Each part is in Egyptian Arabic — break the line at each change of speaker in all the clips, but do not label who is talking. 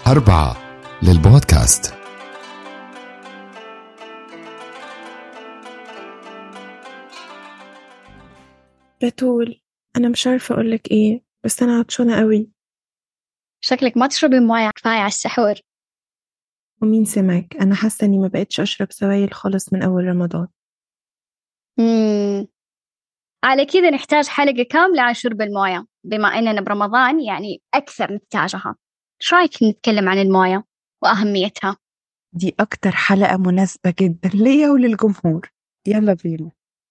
أربعة للبودكاست
بتول أنا مش عارفة أقولك إيه بس أنا عطشانة قوي
شكلك ما تشربي موية كفاية على السحور
ومين سمعك أنا حاسة إني ما بقتش أشرب سوائل خالص من أول رمضان
مم. على كذا نحتاج حلقة كاملة عن شرب الموية بما إننا برمضان يعني أكثر نحتاجها شو رأيك نتكلم عن الموية وأهميتها
دي أكتر حلقة مناسبة جدا ليا وللجمهور يلا بينا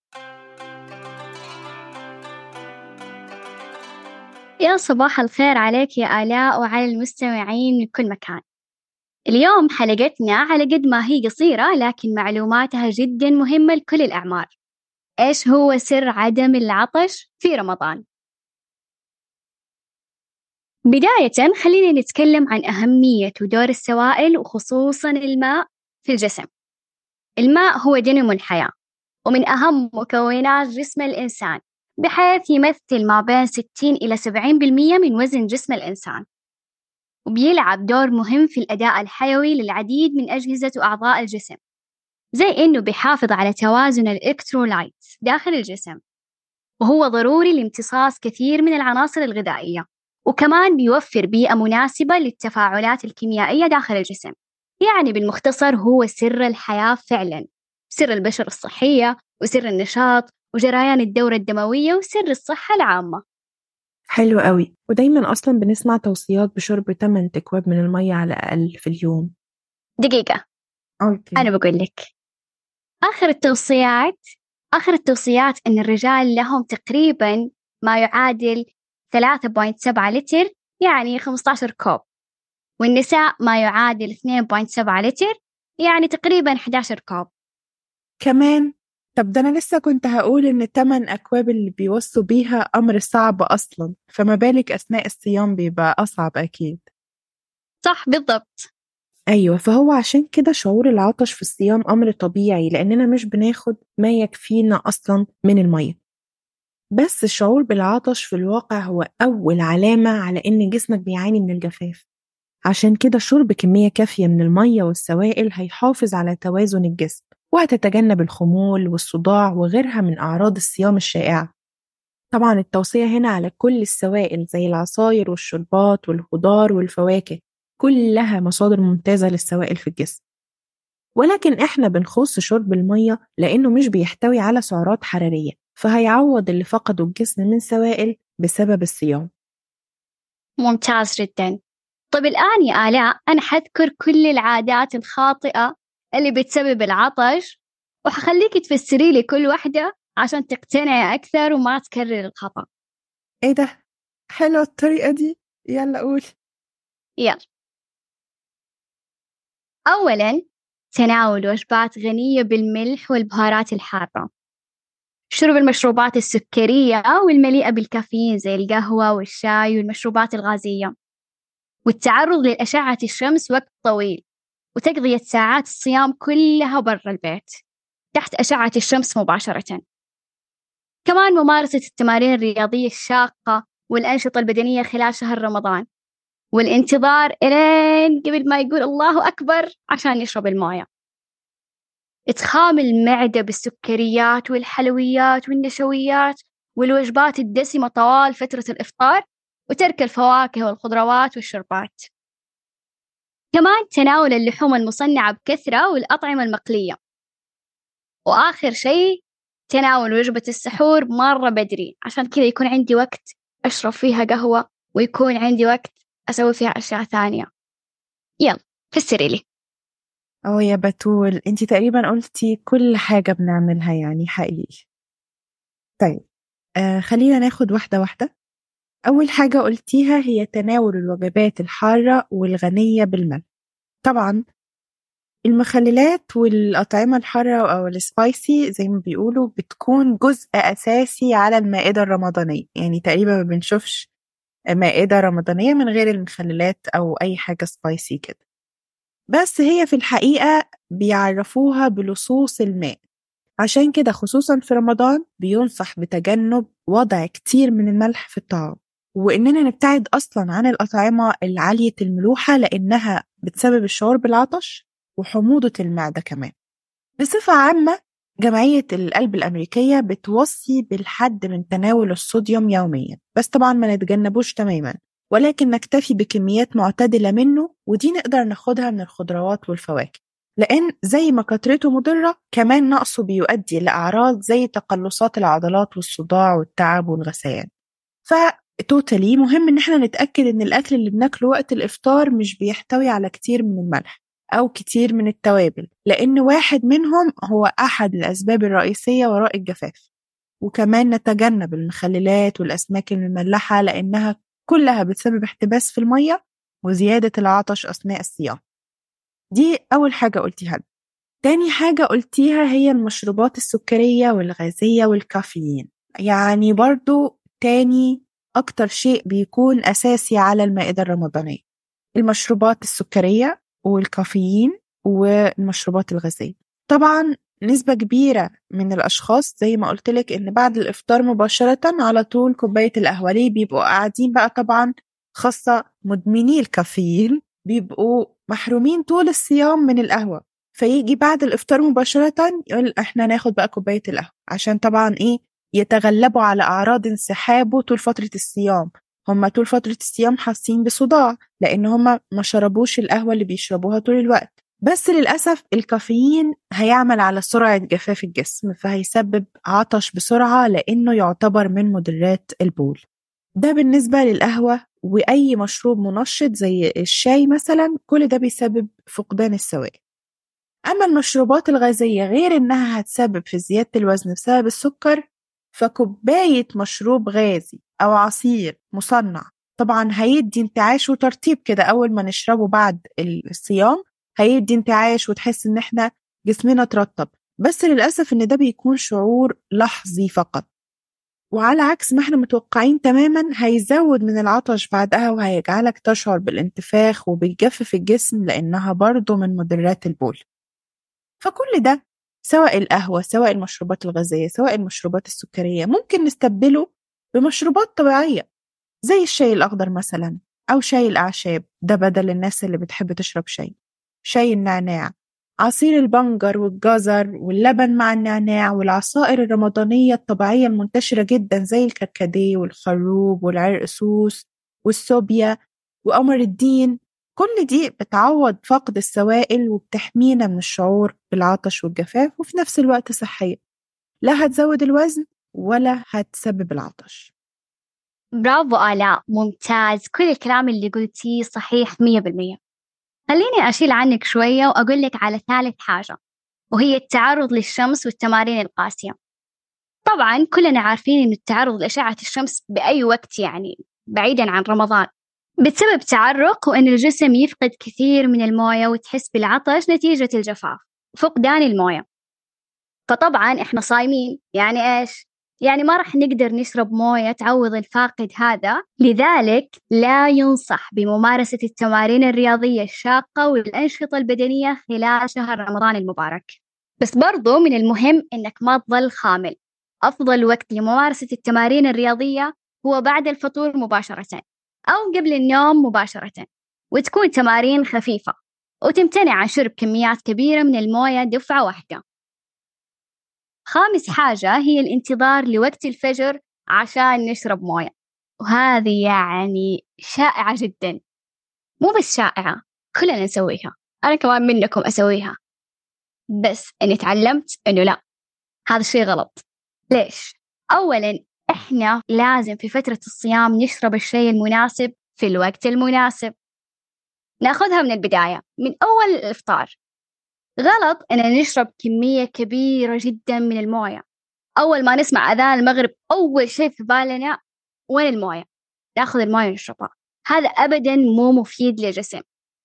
يا صباح الخير عليك يا آلاء وعلى المستمعين من كل مكان اليوم حلقتنا على قد ما هي قصيرة لكن معلوماتها جدا مهمة لكل الأعمار إيش هو سر عدم العطش في رمضان؟ بداية خلينا نتكلم عن أهمية ودور السوائل وخصوصا الماء في الجسم الماء هو دينامو الحياة ومن أهم مكونات جسم الإنسان بحيث يمثل ما بين 60 إلى 70% من وزن جسم الإنسان وبيلعب دور مهم في الأداء الحيوي للعديد من أجهزة وأعضاء الجسم زي إنه بيحافظ على توازن الإلكترولايت داخل الجسم وهو ضروري لامتصاص كثير من العناصر الغذائية وكمان بيوفر بيئة مناسبة للتفاعلات الكيميائية داخل الجسم يعني بالمختصر هو سر الحياة فعلا سر البشرة الصحية وسر النشاط وجريان الدورة الدموية وسر الصحة العامة
حلو قوي ودايما أصلا بنسمع توصيات بشرب 8 أكواب من المية على الأقل في اليوم
دقيقة
أوكي.
أنا بقول لك آخر التوصيات آخر التوصيات إن الرجال لهم تقريبا ما يعادل 3.7 لتر يعني 15 كوب والنساء ما يعادل 2.7 لتر يعني تقريبا 11 كوب
كمان طب ده أنا لسه كنت هقول إن التمن أكواب اللي بيوصوا بيها أمر صعب أصلا فما بالك أثناء الصيام بيبقى أصعب أكيد
صح بالضبط
أيوة فهو عشان كده شعور العطش في الصيام أمر طبيعي لأننا مش بناخد ما يكفينا أصلا من المية بس الشعور بالعطش في الواقع هو أول علامة على إن جسمك بيعاني من الجفاف عشان كده شرب كمية كافية من المية والسوائل هيحافظ على توازن الجسم وهتتجنب الخمول والصداع وغيرها من أعراض الصيام الشائعة طبعا التوصية هنا على كل السوائل زي العصاير والشربات والخضار والفواكه كلها مصادر ممتازة للسوائل في الجسم ولكن احنا بنخص شرب المية لأنه مش بيحتوي على سعرات حرارية فهيعوض اللي فقده الجسم من سوائل بسبب الصيام
ممتاز جدا طيب الآن يا آلاء أنا حذكر كل العادات الخاطئة اللي بتسبب العطش وحخليكي تفسري لي كل واحدة عشان تقتنعي أكثر وما تكرر الخطأ
ايه ده حلوة الطريقة دي يلا قول
يلا أولا تناول وجبات غنية بالملح والبهارات الحارة شرب المشروبات السكرية والمليئة بالكافيين زي القهوة والشاي والمشروبات الغازية والتعرض لأشعة الشمس وقت طويل وتقضية ساعات الصيام كلها برا البيت تحت أشعة الشمس مباشرة كمان ممارسة التمارين الرياضية الشاقة والأنشطة البدنية خلال شهر رمضان والانتظار إلين قبل ما يقول الله أكبر عشان يشرب الموية إتخام المعدة بالسكريات والحلويات والنشويات والوجبات الدسمة طوال فترة الإفطار وترك الفواكه والخضروات والشربات كمان تناول اللحوم المصنعة بكثرة والأطعمة المقلية وآخر شيء تناول وجبة السحور مرة بدري عشان كذا يكون عندي وقت أشرب فيها قهوة ويكون عندي وقت أسوي فيها أشياء ثانية يلا فسري لي
اه يا بتول انتي تقريبا قلتي كل حاجة بنعملها يعني حقيقي طيب آه خلينا ناخد واحدة واحدة أول حاجة قلتيها هي تناول الوجبات الحارة والغنية بالملح طبعا المخللات والأطعمة الحارة أو السبايسي زي ما بيقولوا بتكون جزء أساسي على المائدة الرمضانية يعني تقريبا ما بنشوفش مائدة رمضانية من غير المخللات أو أي حاجة سبايسي كده بس هي في الحقيقة بيعرفوها بلصوص الماء عشان كده خصوصا في رمضان بينصح بتجنب وضع كتير من الملح في الطعام وإننا نبتعد أصلا عن الأطعمة العالية الملوحة لأنها بتسبب الشعور بالعطش وحموضة المعدة كمان بصفة عامة جمعية القلب الأمريكية بتوصي بالحد من تناول الصوديوم يوميا بس طبعا ما نتجنبوش تماما ولكن نكتفي بكميات معتدلة منه ودي نقدر ناخدها من الخضروات والفواكه لأن زي ما كترته مضرة كمان نقصه بيؤدي لأعراض زي تقلصات العضلات والصداع والتعب والغثيان فتوتالي مهم إن احنا نتأكد إن الأكل اللي بناكله وقت الإفطار مش بيحتوي على كتير من الملح أو كتير من التوابل لأن واحد منهم هو أحد الأسباب الرئيسية وراء الجفاف وكمان نتجنب المخللات والأسماك المملحة لأنها كلها بتسبب احتباس في المية وزيادة العطش أثناء الصيام دي أول حاجة قلتيها لي. تاني حاجة قلتيها هي المشروبات السكرية والغازية والكافيين يعني برضو تاني أكتر شيء بيكون أساسي على المائدة الرمضانية المشروبات السكرية والكافيين والمشروبات الغازية طبعا نسبة كبيرة من الأشخاص زي ما قلت لك إن بعد الإفطار مباشرة على طول كوباية القهوة ليه بيبقوا قاعدين بقى طبعا خاصة مدمني الكافيين بيبقوا محرومين طول الصيام من القهوة فيجي بعد الإفطار مباشرة يقول إحنا ناخد بقى كوباية القهوة عشان طبعا إيه يتغلبوا على أعراض انسحابه طول فترة الصيام هم طول فترة الصيام حاسين بصداع لأن هم ما شربوش القهوة اللي بيشربوها طول الوقت بس للأسف الكافيين هيعمل على سرعة جفاف الجسم فهيسبب عطش بسرعة لأنه يعتبر من مدرات البول ده بالنسبة للقهوة وأي مشروب منشط زي الشاي مثلا كل ده بيسبب فقدان السوائل أما المشروبات الغازية غير إنها هتسبب في زيادة الوزن بسبب السكر فكوباية مشروب غازي أو عصير مصنع طبعا هيدي انتعاش وترطيب كده أول ما نشربه بعد الصيام هيدي انتعاش وتحس إن إحنا جسمنا ترطب بس للأسف إن ده بيكون شعور لحظي فقط وعلى عكس ما احنا متوقعين تماما هيزود من العطش بعدها وهيجعلك تشعر بالانتفاخ وبيجفف الجسم لأنها برضه من مدرات البول فكل ده سواء القهوة سواء المشروبات الغازية سواء المشروبات السكرية ممكن نستبدله بمشروبات طبيعية زي الشاي الأخضر مثلا أو شاي الأعشاب ده بدل الناس اللي بتحب تشرب شاي شاي النعناع عصير البنجر والجزر واللبن مع النعناع والعصائر الرمضانية الطبيعية المنتشرة جدا زي الكركديه والخروب والعرقسوس والسوبيا وقمر الدين كل دي بتعوض فقد السوائل وبتحمينا من الشعور بالعطش والجفاف وفي نفس الوقت صحية لا هتزود الوزن ولا هتسبب العطش
برافو آلاء ممتاز كل الكلام اللي قلتيه صحيح مية بالمية خليني أشيل عنك شوية وأقول لك على ثالث حاجة وهي التعرض للشمس والتمارين القاسية طبعا كلنا عارفين إنه التعرض لأشعة الشمس بأي وقت يعني بعيدا عن رمضان بتسبب تعرق وإن الجسم يفقد كثير من الموية وتحس بالعطش نتيجة الجفاف فقدان الموية فطبعا إحنا صايمين يعني إيش؟ يعني ما راح نقدر نشرب موية تعوض الفاقد هذا لذلك لا ينصح بممارسة التمارين الرياضية الشاقة والأنشطة البدنية خلال شهر رمضان المبارك بس برضو من المهم إنك ما تظل خامل أفضل وقت لممارسة التمارين الرياضية هو بعد الفطور مباشرة أو قبل النوم مباشرة وتكون تمارين خفيفة وتمتنع عن شرب كميات كبيرة من الموية دفعة واحدة خامس حاجة هي الانتظار لوقت الفجر عشان نشرب موية وهذه يعني شائعة جدا مو بس شائعة كلنا نسويها أنا كمان منكم أسويها بس أني تعلمت أنه لا هذا الشيء غلط ليش؟ أولا إحنا لازم في فترة الصيام نشرب الشيء المناسب في الوقت المناسب ناخذها من البداية من أول الإفطار غلط إن نشرب كمية كبيرة جدا من الموية أول ما نسمع أذان المغرب أول شيء في بالنا وين الموية ناخذ الموية ونشربها هذا أبدا مو مفيد للجسم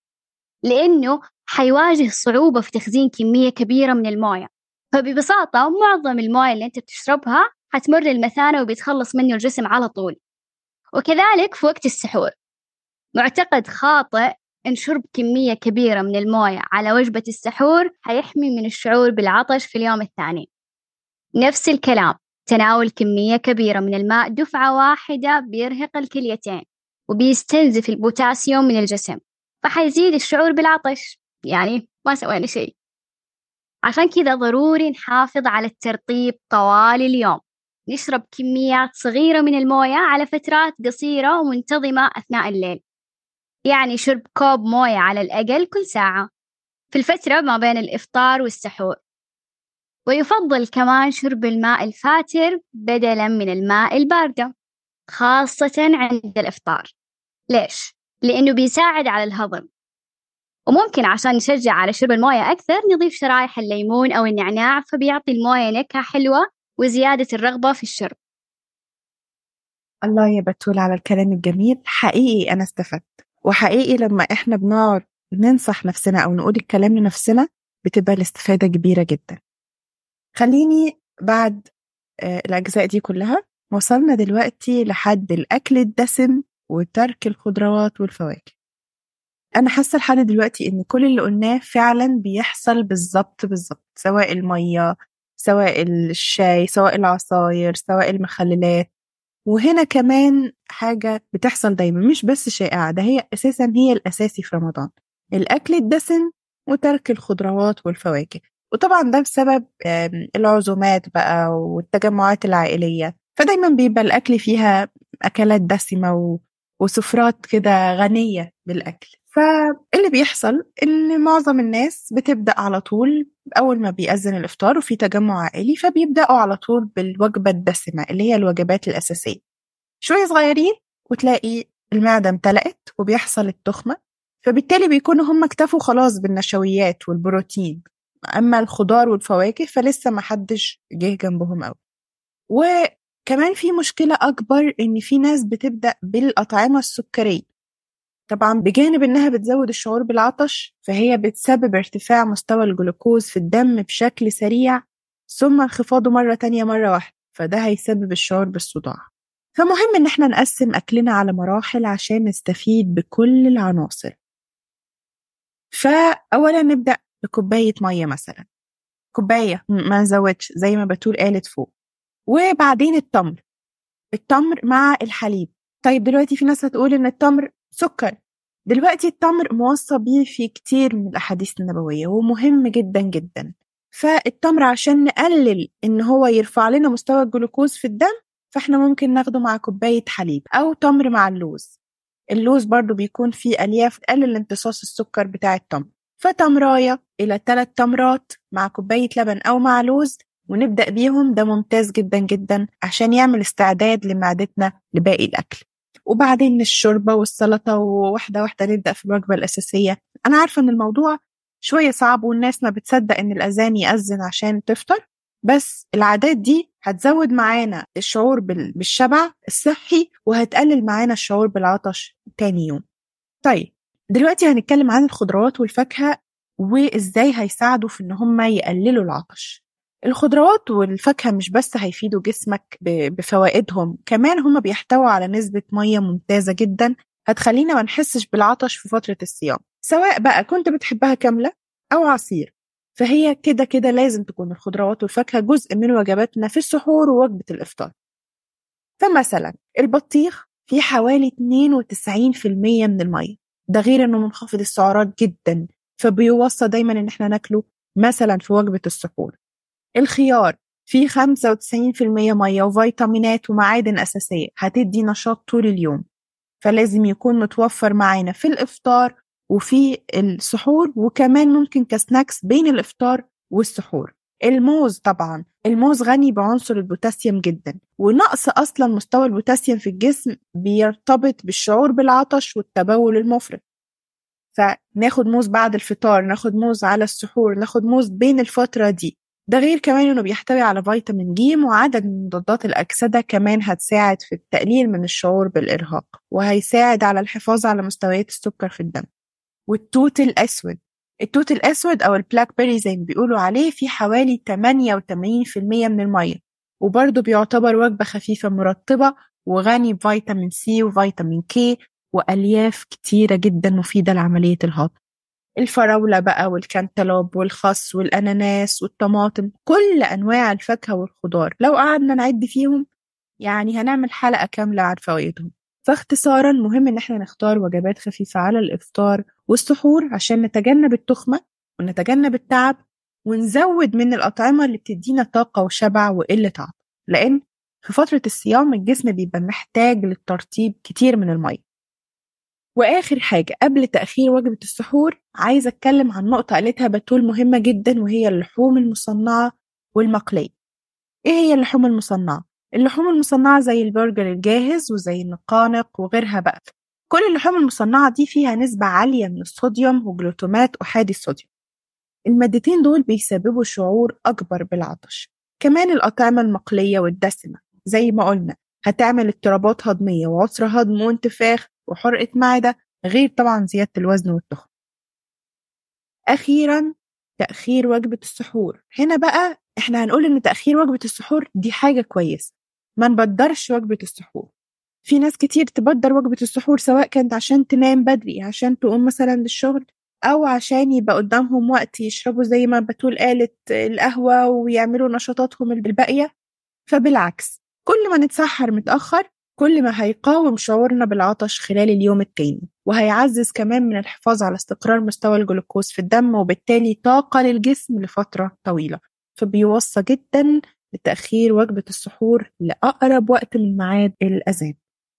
لأنه حيواجه صعوبة في تخزين كمية كبيرة من الموية فببساطة معظم الموية اللي أنت بتشربها حتمر المثانة وبيتخلص منه الجسم على طول وكذلك في وقت السحور معتقد خاطئ إن شرب كمية كبيرة من الموية على وجبة السحور حيحمي من الشعور بالعطش في اليوم الثاني نفس الكلام تناول كمية كبيرة من الماء دفعة واحدة بيرهق الكليتين وبيستنزف البوتاسيوم من الجسم فحيزيد الشعور بالعطش يعني ما سوينا شيء عشان كذا ضروري نحافظ على الترطيب طوال اليوم نشرب كميات صغيرة من الموية على فترات قصيرة ومنتظمة أثناء الليل يعني شرب كوب موية على الأقل كل ساعة في الفترة ما بين الإفطار والسحور ويفضل كمان شرب الماء الفاتر بدلا من الماء الباردة خاصة عند الإفطار ليش؟ لأنه بيساعد على الهضم وممكن عشان نشجع على شرب الموية أكثر نضيف شرايح الليمون أو النعناع فبيعطي الموية نكهة حلوة وزيادة الرغبة في الشرب
الله يا بتول على الكلام الجميل حقيقي أنا استفدت وحقيقي لما إحنا بنقعد ننصح نفسنا أو نقول الكلام لنفسنا بتبقى الاستفادة كبيرة جدا خليني بعد آه، الأجزاء دي كلها وصلنا دلوقتي لحد الأكل الدسم وترك الخضروات والفواكه أنا حاسة لحد دلوقتي إن كل اللي قلناه فعلا بيحصل بالظبط بالظبط سواء المية سواء الشاي سواء العصاير سواء المخللات وهنا كمان حاجة بتحصل دايما مش بس شائعة ده هي أساسا هي الأساسي في رمضان الأكل الدسم وترك الخضروات والفواكه وطبعا ده بسبب العزومات بقى والتجمعات العائلية فدايما بيبقى الأكل فيها أكلات دسمة وسفرات كده غنية بالأكل فاللي بيحصل إن معظم الناس بتبدأ على طول أول ما بيأذن الإفطار وفي تجمع عائلي فبيبدأوا على طول بالوجبة الدسمة اللي هي الوجبات الأساسية شوية صغيرين وتلاقي المعدة امتلأت وبيحصل التخمة فبالتالي بيكونوا هم اكتفوا خلاص بالنشويات والبروتين أما الخضار والفواكه فلسه ما حدش جه جنبهم أوي وكمان في مشكلة أكبر إن في ناس بتبدأ بالأطعمة السكرية طبعا بجانب إنها بتزود الشعور بالعطش فهي بتسبب ارتفاع مستوى الجلوكوز في الدم بشكل سريع ثم انخفاضه مرة تانية مرة واحدة فده هيسبب الشعور بالصداع فمهم إن احنا نقسم أكلنا على مراحل عشان نستفيد بكل العناصر فأولا نبدأ بكوباية مية مثلا كوباية ما نزودش زي ما بتول قالت فوق وبعدين التمر التمر مع الحليب طيب دلوقتي في ناس هتقول ان التمر سكر دلوقتي التمر موصى بيه في كتير من الأحاديث النبوية ومهم جدا جدا فالتمر عشان نقلل إن هو يرفع لنا مستوى الجلوكوز في الدم فإحنا ممكن ناخده مع كوباية حليب أو تمر مع اللوز اللوز برضو بيكون فيه ألياف تقلل امتصاص السكر بتاع التمر فتمراية إلى ثلاث تمرات مع كوباية لبن أو مع لوز ونبدأ بيهم ده ممتاز جدا جدا عشان يعمل استعداد لمعدتنا لباقي الأكل وبعدين الشوربة والسلطة وواحدة واحدة نبدأ في الوجبة الأساسية أنا عارفة إن الموضوع شوية صعب والناس ما بتصدق إن الأذان يأذن عشان تفطر بس العادات دي هتزود معانا الشعور بالشبع الصحي وهتقلل معانا الشعور بالعطش تاني يوم طيب دلوقتي هنتكلم عن الخضروات والفاكهة وإزاي هيساعدوا في إن هم يقللوا العطش الخضروات والفاكهة مش بس هيفيدوا جسمك بفوائدهم كمان هما بيحتووا على نسبة مية ممتازة جدا هتخلينا ما نحسش بالعطش في فترة الصيام سواء بقى كنت بتحبها كاملة أو عصير فهي كده كده لازم تكون الخضروات والفاكهة جزء من وجباتنا في السحور ووجبة الإفطار فمثلا البطيخ فيه حوالي 92% من المية ده غير انه منخفض السعرات جدا فبيوصى دايما ان احنا ناكله مثلا في وجبة السحور الخيار فيه 95% مية وفيتامينات ومعادن أساسية هتدي نشاط طول اليوم فلازم يكون متوفر معانا في الإفطار وفي السحور وكمان ممكن كسناكس بين الإفطار والسحور الموز طبعا الموز غني بعنصر البوتاسيوم جدا ونقص أصلا مستوى البوتاسيوم في الجسم بيرتبط بالشعور بالعطش والتبول المفرط فناخد موز بعد الفطار ناخد موز على السحور ناخد موز بين الفترة دي ده غير كمان انه بيحتوي على فيتامين ج وعدد من مضادات الاكسده كمان هتساعد في التقليل من الشعور بالارهاق وهيساعد على الحفاظ على مستويات السكر في الدم والتوت الاسود التوت الاسود او البلاك بيري زي ما بيقولوا عليه فيه حوالي 88% من الميه وبرضه بيعتبر وجبه خفيفه مرطبه وغني بفيتامين سي وفيتامين كي والياف كتيره جدا مفيده لعمليه الهضم الفراولة بقى والكنتالوب والخس والأناناس والطماطم كل أنواع الفاكهة والخضار لو قعدنا نعد فيهم يعني هنعمل حلقة كاملة عن فوائدهم فاختصارا مهم إن احنا نختار وجبات خفيفة على الإفطار والسحور عشان نتجنب التخمة ونتجنب التعب ونزود من الأطعمة اللي بتدينا طاقة وشبع وقلة عطش لأن في فترة الصيام الجسم بيبقى محتاج للترطيب كتير من المية وآخر حاجة قبل تأخير وجبة السحور عايزة أتكلم عن نقطة قالتها بتول مهمة جدا وهي اللحوم المصنعة والمقلية إيه هي اللحوم المصنعة؟ اللحوم المصنعة زي البرجر الجاهز وزي النقانق وغيرها بقى كل اللحوم المصنعة دي فيها نسبة عالية من الصوديوم وجلوتامات أحادي الصوديوم المادتين دول بيسببوا شعور أكبر بالعطش كمان الأطعمة المقلية والدسمة زي ما قلنا هتعمل اضطرابات هضمية وعسر هضم وانتفاخ وحرقة معدة غير طبعا زيادة الوزن والتخن أخيرا تأخير وجبة السحور هنا بقى احنا هنقول ان تأخير وجبة السحور دي حاجة كويسة ما نبدرش وجبة السحور في ناس كتير تبدر وجبة السحور سواء كانت عشان تنام بدري عشان تقوم مثلا للشغل أو عشان يبقى قدامهم وقت يشربوا زي ما بتول قالت القهوة ويعملوا نشاطاتهم الباقية فبالعكس كل ما نتسحر متأخر كل ما هيقاوم شعورنا بالعطش خلال اليوم التاني وهيعزز كمان من الحفاظ على استقرار مستوى الجلوكوز في الدم وبالتالي طاقة للجسم لفترة طويلة فبيوصى جدا لتأخير وجبة السحور لأقرب وقت من ميعاد الأذان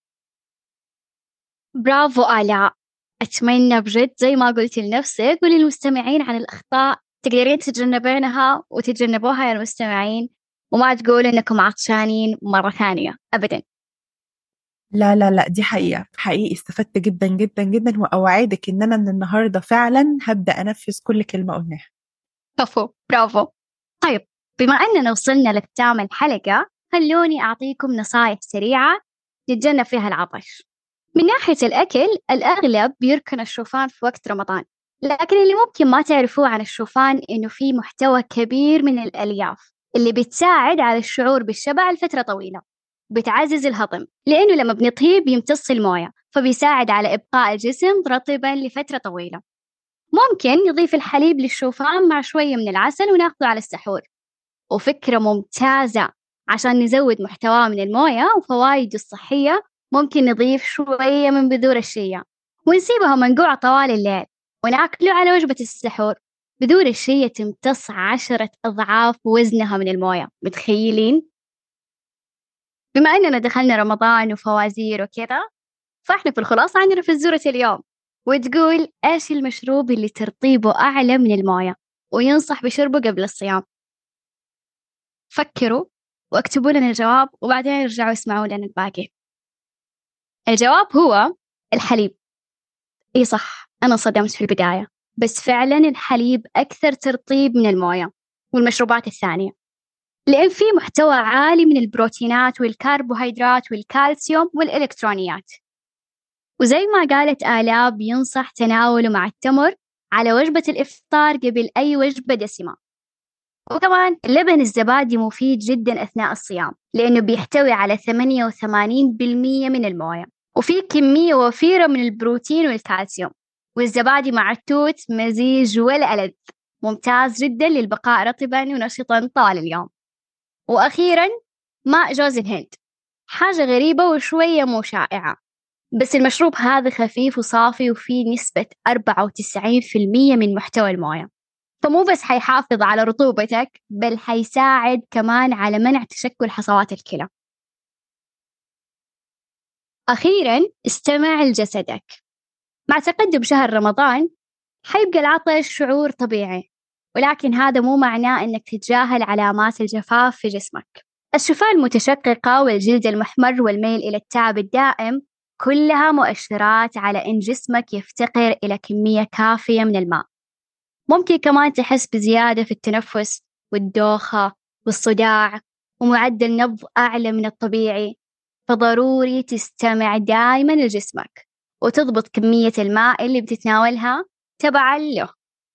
برافو آلاء أتمنى بجد زي ما قلت لنفسك وللمستمعين عن الأخطاء تقدرين تتجنبينها وتتجنبوها يا المستمعين وما تقول إنكم عطشانين مرة ثانية أبدا
لا لا لا دي حقيقة حقيقي استفدت جدا جدا جدا وأوعدك إن أنا من النهاردة فعلا هبدأ أنفذ كل كلمة قلناها
كفو برافو طيب بما أننا وصلنا لختام الحلقة خلوني أعطيكم نصائح سريعة نتجنب فيها العطش من ناحية الأكل الأغلب بيركن الشوفان في وقت رمضان لكن اللي ممكن ما تعرفوه عن الشوفان إنه فيه محتوى كبير من الألياف اللي بتساعد على الشعور بالشبع لفترة طويلة بتعزز الهضم لأنه لما بنطهيه بيمتص الموية فبيساعد على إبقاء الجسم رطبا لفترة طويلة ممكن نضيف الحليب للشوفان مع شوية من العسل وناخده على السحور وفكرة ممتازة عشان نزود محتواه من الموية وفوائده الصحية ممكن نضيف شوية من بذور الشيا ونسيبها منقوعة طوال الليل وناكله على وجبة السحور بذور الشيا تمتص عشرة أضعاف وزنها من الموية متخيلين؟ بما أننا دخلنا رمضان وفوازير وكذا فإحنا في الخلاصة عندنا في الزورة اليوم وتقول إيش المشروب اللي ترطيبه أعلى من الموية وينصح بشربه قبل الصيام فكروا واكتبوا لنا الجواب وبعدين ارجعوا اسمعوا لنا الباقي الجواب هو الحليب اي صح انا صدمت في البدايه بس فعلا الحليب اكثر ترطيب من المويه والمشروبات الثانيه لأن في محتوى عالي من البروتينات والكربوهيدرات والكالسيوم والإلكترونيات وزي ما قالت آلاء بينصح تناوله مع التمر على وجبة الإفطار قبل أي وجبة دسمة وكمان اللبن الزبادي مفيد جدا أثناء الصيام لأنه بيحتوي على 88% من الموية وفي كمية وفيرة من البروتين والكالسيوم والزبادي مع التوت مزيج ولا ألذ ممتاز جدا للبقاء رطبا ونشطا طوال اليوم وأخيرا ماء جوز الهند حاجة غريبة وشوية مو شائعة بس المشروب هذا خفيف وصافي وفيه نسبة 94% من محتوى الموية فمو بس حيحافظ على رطوبتك بل حيساعد كمان على منع تشكل حصوات الكلى أخيرا استمع لجسدك مع تقدم شهر رمضان حيبقى العطش شعور طبيعي ولكن هذا مو معناه أنك تتجاهل علامات الجفاف في جسمك الشفاء المتشققة والجلد المحمر والميل إلى التعب الدائم كلها مؤشرات على أن جسمك يفتقر إلى كمية كافية من الماء ممكن كمان تحس بزيادة في التنفس والدوخة والصداع ومعدل نبض أعلى من الطبيعي فضروري تستمع دائما لجسمك وتضبط كمية الماء اللي بتتناولها تبعا له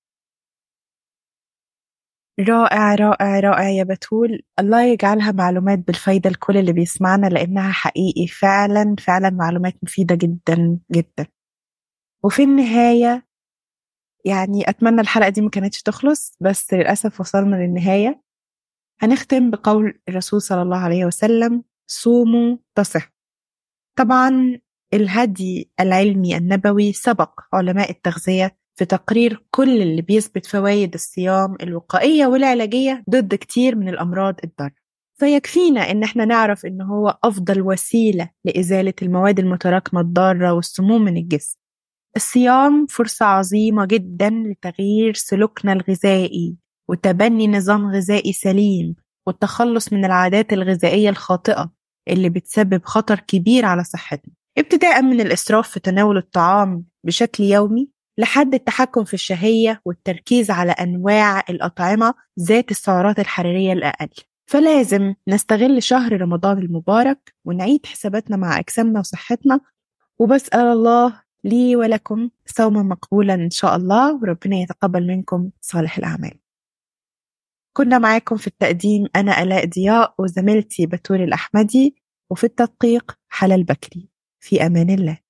رائع رائع رائع يا بتول الله يجعلها معلومات بالفايدة لكل اللي بيسمعنا لأنها حقيقي فعلا فعلا معلومات مفيدة جدا جدا وفي النهاية يعني أتمنى الحلقة دي ما كانتش تخلص بس للأسف وصلنا للنهاية هنختم بقول الرسول صلى الله عليه وسلم صوموا تصح طبعا الهدي العلمي النبوي سبق علماء التغذية في تقرير كل اللي بيثبت فوائد الصيام الوقائية والعلاجية ضد كتير من الأمراض الضارة فيكفينا إن احنا نعرف إن هو أفضل وسيلة لإزالة المواد المتراكمة الضارة والسموم من الجسم الصيام فرصة عظيمة جدا لتغيير سلوكنا الغذائي وتبني نظام غذائي سليم والتخلص من العادات الغذائية الخاطئة اللي بتسبب خطر كبير على صحتنا ابتداء من الإسراف في تناول الطعام بشكل يومي لحد التحكم في الشهية والتركيز على أنواع الأطعمة ذات السعرات الحرارية الأقل فلازم نستغل شهر رمضان المبارك ونعيد حساباتنا مع أجسامنا وصحتنا وبسأل الله لي ولكم صوما مقبولا إن شاء الله وربنا يتقبل منكم صالح الأعمال كنا معاكم في التقديم أنا ألاء ضياء وزميلتي بتول الأحمدي وفي التدقيق حلال بكري في أمان الله